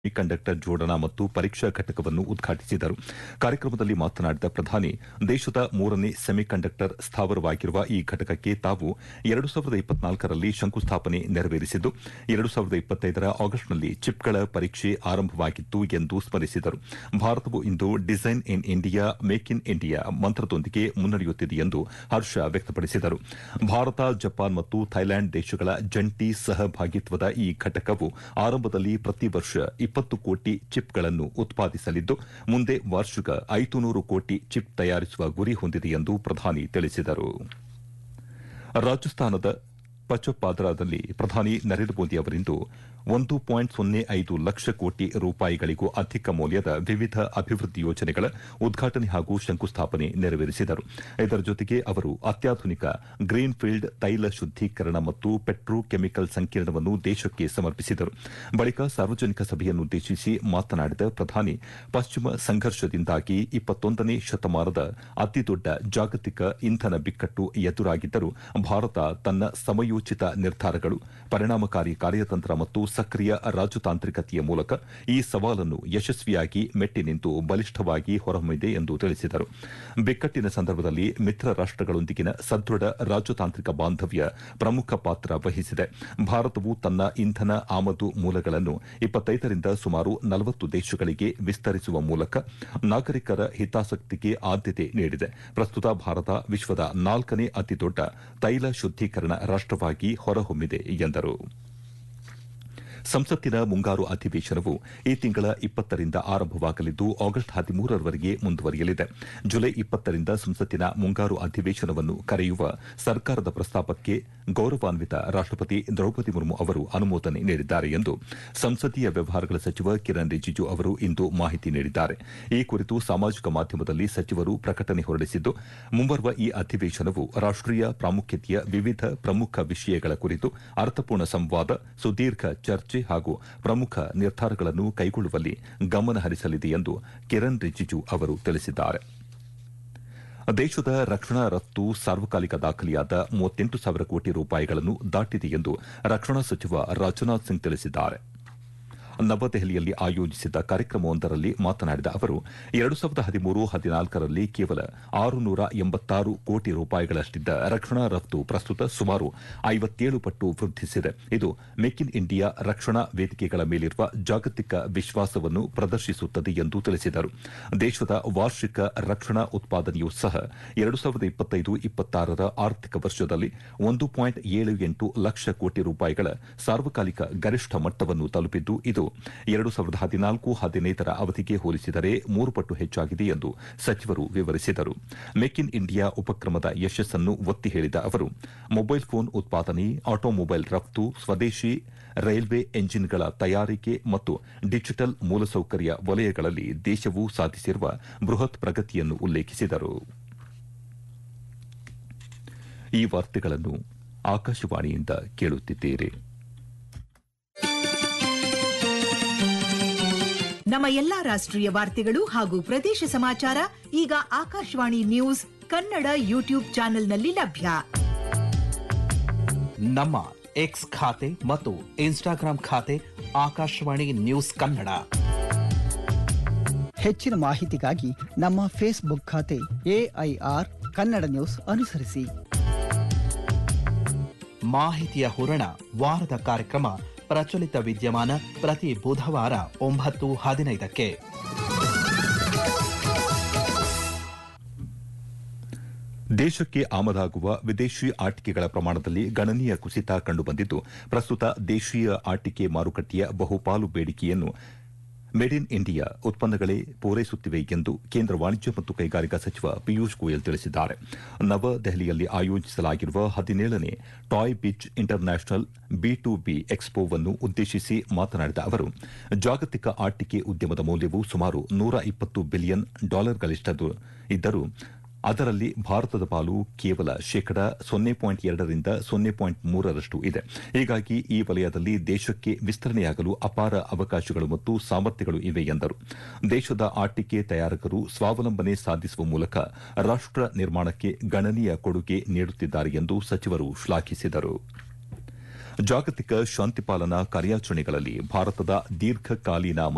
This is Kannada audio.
ಕಂಡಕ್ಟರ್ ಜೋಡಣಾ ಮತ್ತು ಪರೀಕ್ಷಾ ಘಟಕವನ್ನು ಉದ್ಘಾಟಿಸಿದರು ಕಾರ್ಯಕ್ರಮದಲ್ಲಿ ಮಾತನಾಡಿದ ಪ್ರಧಾನಿ ದೇಶದ ಮೂರನೇ ಸೆಮಿಕಂಡಕ್ಟರ್ ಸ್ಥಾವರವಾಗಿರುವ ಈ ಘಟಕಕ್ಕೆ ತಾವು ಎರಡು ಸಾವಿರದ ಇಪ್ಪತ್ನಾಲ್ಕರಲ್ಲಿ ಶಂಕುಸ್ಥಾಪನೆ ನೆರವೇರಿಸಿದ್ದು ಎರಡು ಸಾವಿರದ ಇಪ್ಪತ್ತೈದರ ಆಗಸ್ಟ್ನಲ್ಲಿ ಚಿಪ್ಗಳ ಪರೀಕ್ಷೆ ಆರಂಭವಾಗಿತ್ತು ಎಂದು ಸ್ಮರಿಸಿದರು ಭಾರತವು ಇಂದು design in India make in India ಮಂತ್ರದೊಂದಿಗೆ ಮುನ್ನಡೆಯುತ್ತಿದೆ ಎಂದು ಹರ್ಷ ವ್ಯಕ್ತಪಡಿಸಿದರು ಭಾರತ ಜಪಾನ್ ಮತ್ತು ಥೈಲ್ಯಾಂಡ್ ದೇಶಗಳ ಜಂಟಿ ಸಹಭಾಗಿತ್ವದ ಈ ಘಟಕವು ಆರಂಭದಲ್ಲಿ ಪ್ರತಿ ವರ್ಷ ಇಪ್ಪತ್ತು ಕೋಟಿ ಚಿಪ್ಗಳನ್ನು ಉತ್ಪಾದಿಸಲಿದ್ದು ಮುಂದೆ ವಾರ್ಷಿಕ ಐದುನೂರು ಕೋಟಿ ಚಿಪ್ ತಯಾರಿಸುವ ಗುರಿ ಹೊಂದಿದೆ ಎಂದು ಪ್ರಧಾನಿ ತಿಳಿಸಿದರು ರಾಜಸ್ಥಾನದ ಪಚಪಾದ್ರಾದಲ್ಲಿ ಪ್ರಧಾನಿ ನರೇಂದ್ರ ಮೋದಿ ಅವರಿಂದು ಒಂದು ಪಾಯಿಂಟ್ ಸೊನ್ನೆ ಐದು ಲಕ್ಷ ಕೋಟಿ ರೂಪಾಯಿಗಳಿಗೂ ಅಧಿಕ ಮೌಲ್ಯದ ವಿವಿಧ ಅಭಿವೃದ್ಧಿ ಯೋಜನೆಗಳ ಉದ್ಘಾಟನೆ ಹಾಗೂ ಶಂಕುಸ್ಥಾಪನೆ ನೆರವೇರಿಸಿದರು ಇದರ ಜೊತೆಗೆ ಅವರು ಅತ್ಯಾಧುನಿಕ ಗ್ರೀನ್ ಫೀಲ್ಡ್ ತೈಲ ಶುದ್ದೀಕರಣ ಮತ್ತು ಪೆಟ್ರೋ ಕೆಮಿಕಲ್ ಸಂಕೀರ್ಣವನ್ನು ದೇಶಕ್ಕೆ ಸಮರ್ಪಿಸಿದರು ಬಳಿಕ ಸಾರ್ವಜನಿಕ ಸಭೆಯನ್ನುದ್ದೇಶಿಸಿ ಮಾತನಾಡಿದ ಪ್ರಧಾನಿ ಪಶ್ಚಿಮ ಸಂಘರ್ಷದಿಂದಾಗಿ ಇಪ್ಪತ್ತೊಂದನೇ ಶತಮಾನದ ಅತಿದೊಡ್ಡ ಜಾಗತಿಕ ಇಂಧನ ಬಿಕ್ಕಟ್ಟು ಎದುರಾಗಿದ್ದರೂ ಭಾರತ ತನ್ನ ಸಮಯೋಚಿತ ನಿರ್ಧಾರಗಳು ಪರಿಣಾಮಕಾರಿ ಕಾರ್ಯತಂತ್ರ ಮತ್ತು ಸಕ್ರಿಯ ರಾಜತಾಂತ್ರಿಕತೆಯ ಮೂಲಕ ಈ ಸವಾಲನ್ನು ಯಶಸ್ವಿಯಾಗಿ ಮೆಟ್ಟಿ ನಿಂತು ಬಲಿಷ್ಠವಾಗಿ ಹೊರಹೊಮ್ಮಿದೆ ಎಂದು ತಿಳಿಸಿದರು ಬಿಕ್ಕಟ್ಟಿನ ಸಂದರ್ಭದಲ್ಲಿ ಮಿತ್ರ ರಾಷ್ಟಗಳೊಂದಿಗಿನ ಸದೃಢ ರಾಜತಾಂತ್ರಿಕ ಬಾಂಧವ್ಯ ಪ್ರಮುಖ ಪಾತ್ರ ವಹಿಸಿದೆ ಭಾರತವು ತನ್ನ ಇಂಧನ ಆಮದು ಮೂಲಗಳನ್ನು ಇಪ್ಪತ್ತೈದರಿಂದ ಸುಮಾರು ನಲವತ್ತು ದೇಶಗಳಿಗೆ ವಿಸ್ತರಿಸುವ ಮೂಲಕ ನಾಗರಿಕರ ಹಿತಾಸಕ್ತಿಗೆ ಆದ್ಯತೆ ನೀಡಿದೆ ಪ್ರಸ್ತುತ ಭಾರತ ವಿಶ್ವದ ನಾಲ್ಕನೇ ಅತಿದೊಡ್ಡ ತೈಲ ಶುದ್ದೀಕರಣ ರಾಷ್ಟವಾಗಿ ಹೊರಹೊಮ್ಮಿದೆ ಎಂದರು ಸಂಸತ್ತಿನ ಮುಂಗಾರು ಅಧಿವೇಶನವು ಈ ತಿಂಗಳ ಇಪ್ಪತ್ತರಿಂದ ಆರಂಭವಾಗಲಿದ್ದು ಆಗಸ್ಟ್ ಹದಿಮೂರರವರೆಗೆ ಮುಂದುವರಿಯಲಿದೆ ಜುಲೈ ಇಪ್ಪತ್ತರಿಂದ ಸಂಸತ್ತಿನ ಮುಂಗಾರು ಅಧಿವೇಶನವನ್ನು ಕರೆಯುವ ಸರ್ಕಾರದ ಪ್ರಸ್ತಾಪಕ್ಕೆ ಗೌರವಾನ್ವಿತ ರಾಷ್ಟಪತಿ ದ್ರೌಪದಿ ಮುರ್ಮು ಅವರು ಅನುಮೋದನೆ ನೀಡಿದ್ದಾರೆ ಎಂದು ಸಂಸದೀಯ ವ್ಯವಹಾರಗಳ ಸಚಿವ ಕಿರಣ್ ರಿಜಿಜು ಅವರು ಇಂದು ಮಾಹಿತಿ ನೀಡಿದ್ದಾರೆ ಈ ಕುರಿತು ಸಾಮಾಜಿಕ ಮಾಧ್ಯಮದಲ್ಲಿ ಸಚಿವರು ಪ್ರಕಟಣೆ ಹೊರಡಿಸಿದ್ದು ಮುಂಬರುವ ಈ ಅಧಿವೇಶನವು ರಾಷ್ಟೀಯ ಪ್ರಾಮುಖ್ಯತೆಯ ವಿವಿಧ ಪ್ರಮುಖ ವಿಷಯಗಳ ಕುರಿತು ಅರ್ಥಪೂರ್ಣ ಸಂವಾದ ಸುದೀರ್ಘ ಚರ್ಚೆ ಹಾಗೂ ಪ್ರಮುಖ ನಿರ್ಧಾರಗಳನ್ನು ಕೈಗೊಳ್ಳುವಲ್ಲಿ ಗಮನ ಹರಿಸಲಿದೆ ಎಂದು ಕಿರಣ್ ರಿಜಿಜು ಅವರು ತಿಳಿಸಿದ್ದಾರೆ ದೇಶದ ರಕ್ಷಣಾ ರಫ್ತು ಸಾರ್ವಕಾಲಿಕ ದಾಖಲೆಯಾದ ಮೂವತ್ತೆಂಟು ಸಾವಿರ ಕೋಟಿ ರೂಪಾಯಿಗಳನ್ನು ದಾಟಿದೆ ಎಂದು ರಕ್ಷಣಾ ಸಚಿವ ರಾಜನಾಥ್ ಸಿಂಗ್ ತಿಳಿಸಿದ್ದಾರೆ ನವದೆಹಲಿಯಲ್ಲಿ ಆಯೋಜಿಸಿದ್ದ ಕಾರ್ಯಕ್ರಮವೊಂದರಲ್ಲಿ ಮಾತನಾಡಿದ ಅವರು ಎರಡು ಸಾವಿರದ ಹದಿಮೂರು ಹದಿನಾಲ್ಕರಲ್ಲಿ ಕೇವಲ ಆರುನೂರ ಎಂಬತ್ತಾರು ಕೋಟಿ ರೂಪಾಯಿಗಳಷ್ಟಿದ್ದ ರಕ್ಷಣಾ ರಫ್ತು ಪ್ರಸ್ತುತ ಸುಮಾರು ಐವತ್ತೇಳು ಪಟ್ಟು ವೃದ್ಧಿಸಿದೆ ಇದು ಮೇಕ್ ಇನ್ ಇಂಡಿಯಾ ರಕ್ಷಣಾ ವೇದಿಕೆಗಳ ಮೇಲಿರುವ ಜಾಗತಿಕ ವಿಶ್ವಾಸವನ್ನು ಪ್ರದರ್ಶಿಸುತ್ತದೆ ಎಂದು ತಿಳಿಸಿದರು ದೇಶದ ವಾರ್ಷಿಕ ರಕ್ಷಣಾ ಉತ್ಪಾದನೆಯೂ ಸಹ ಎರಡು ಸಾವಿರದ ಇಪ್ಪತ್ತೈದು ಇಪ್ಪತ್ತಾರರ ಆರ್ಥಿಕ ವರ್ಷದಲ್ಲಿ ಒಂದು ಪಾಯಿಂಟ್ ಏಳು ಎಂಟು ಲಕ್ಷ ಕೋಟಿ ರೂಪಾಯಿಗಳ ಸಾರ್ವಕಾಲಿಕ ಗರಿಷ್ಠ ಮಟ್ಟವನ್ನು ತಲುಪಿದ್ದು ಇದು ಎರಡು ಸಾವಿರದ ಹದಿನಾಲ್ಕು ಹದಿನೈದರ ಅವಧಿಗೆ ಹೋಲಿಸಿದರೆ ಮೂರು ಪಟ್ಟು ಹೆಚ್ಚಾಗಿದೆ ಎಂದು ಸಚಿವರು ವಿವರಿಸಿದರು ಮೇಕ್ ಇನ್ ಇಂಡಿಯಾ ಉಪಕ್ರಮದ ಯಶಸ್ಸನ್ನು ಒತ್ತಿ ಹೇಳಿದ ಅವರು ಮೊಬೈಲ್ ಫೋನ್ ಉತ್ಪಾದನೆ ಆಟೋಮೊಬೈಲ್ ರಫ್ತು ಸ್ವದೇಶಿ ರೈಲ್ವೆ ಎಂಜಿನ್ಗಳ ತಯಾರಿಕೆ ಮತ್ತು ಡಿಜಿಟಲ್ ಮೂಲಸೌಕರ್ಯ ವಲಯಗಳಲ್ಲಿ ದೇಶವು ಸಾಧಿಸಿರುವ ಬೃಹತ್ ಪ್ರಗತಿಯನ್ನು ಉಲ್ಲೇಖಿಸಿದರು ಈ ವಾರ್ತೆಗಳನ್ನು ಆಕಾಶವಾಣಿಯಿಂದ ಕೇಳುತ್ತಿದ್ದೀರಿ ನಮ್ಮ ಎಲ್ಲಾ ರಾಷ್ಟ್ರೀಯ ವಾರ್ತೆಗಳು ಹಾಗೂ ಪ್ರದೇಶ ಸಮಾಚಾರ ಈಗ ಆಕಾಶವಾಣಿ ನ್ಯೂಸ್ ಕನ್ನಡ ಯೂಟ್ಯೂಬ್ ಚಾನೆಲ್ನಲ್ಲಿ ಲಭ್ಯ ನಮ್ಮ ಎಕ್ಸ್ ಖಾತೆ ಮತ್ತು ಇನ್ಸ್ಟಾಗ್ರಾಂ ಖಾತೆ ಆಕಾಶವಾಣಿ ನ್ಯೂಸ್ ಕನ್ನಡ ಹೆಚ್ಚಿನ ಮಾಹಿತಿಗಾಗಿ ನಮ್ಮ ಫೇಸ್ಬುಕ್ ಖಾತೆ ಎಐಆರ್ ಕನ್ನಡ ನ್ಯೂಸ್ ಅನುಸರಿಸಿ ಮಾಹಿತಿಯ ಹೂರಣ ವಾರದ ಕಾರ್ಯಕ್ರಮ ಪ್ರಚಲಿತ ವಿದ್ಯಮಾನ ಪ್ರತಿ ಬುಧವಾರ ಒಂಬತ್ತು ಹದಿನೈದಕ್ಕೆ ದೇಶಕ್ಕೆ ಆಮದಾಗುವ ವಿದೇಶಿ ಆಟಿಕೆಗಳ ಪ್ರಮಾಣದಲ್ಲಿ ಗಣನೀಯ ಕುಸಿತ ಕಂಡುಬಂದಿದ್ದು ಪ್ರಸ್ತುತ ದೇಶೀಯ ಆಟಿಕೆ ಮಾರುಕಟ್ಟೆಯ ಬಹುಪಾಲು ಬೇಡಿಕೆಯನ್ನು ಮೇಡ್ ಇನ್ ಇಂಡಿಯಾ ಉತ್ಪನ್ನಗಳೇ ಪೂರೈಸುತ್ತಿವೆ ಎಂದು ಕೇಂದ್ರ ವಾಣಿಜ್ಯ ಮತ್ತು ಕೈಗಾರಿಕಾ ಸಚಿವ ಪಿಯೂಷ್ ಗೋಯಲ್ ತಿಳಿಸಿದ್ದಾರೆ ನವದೆಹಲಿಯಲ್ಲಿ ಆಯೋಜಿಸಲಾಗಿರುವ ಹದಿನೇಳನೇ toy biz international B to B ಎಕ್ಸ್ಪೋವನ್ನು ಉದ್ದೇಶಿಸಿ ಮಾತನಾಡಿದ ಅವರು ಜಾಗತಿಕ ಆಟಿಕೆ ಉದ್ಯಮದ ಮೌಲ್ಯವು ಸುಮಾರು ನೂರ ಇಪ್ಪತ್ತು ಬಿಲಿಯನ್ ಡಾಲರ್ಗಳಿಷ್ಟದು ಇದ್ದರೂ ಅದರಲ್ಲಿ ಭಾರತದ ಪಾಲು ಕೇವಲ ಶೇಕಡ ಸೊನ್ನೆ ಪಾಯಿಂಟ್ ಎರಡರಿಂದ ಸೊನ್ನೆ ಪಾಯಿಂಟ್ ಮೂರರಷ್ಟು ಇದೆ ಹೀಗಾಗಿ ಈ ವಲಯದಲ್ಲಿ ದೇಶಕ್ಕೆ ವಿಸ್ತರಣೆಯಾಗಲು ಅಪಾರ ಅವಕಾಶಗಳು ಮತ್ತು ಸಾಮರ್ಥ್ಯಗಳು ಇವೆ ಎಂದರು ದೇಶದ ಆಟಿಕೆ ತಯಾರಕರು ಸ್ವಾವಲಂಬನೆ ಸಾಧಿಸುವ ಮೂಲಕ ರಾಷ್ಟ ನಿರ್ಮಾಣಕ್ಕೆ ಗಣನೀಯ ಕೊಡುಗೆ ನೀಡುತ್ತಿದ್ದಾರೆ ಎಂದು ಸಚಿವರು ಶ್ಲಾಘಿಸಿದರು ಜಾಗತಿಕ ಶಾಂತಿ ಪಾಲನಾ ಕಾರ್ಯಾಚರಣೆಗಳಲ್ಲಿ ಭಾರತದ ದೀರ್ಘಕಾಲೀನ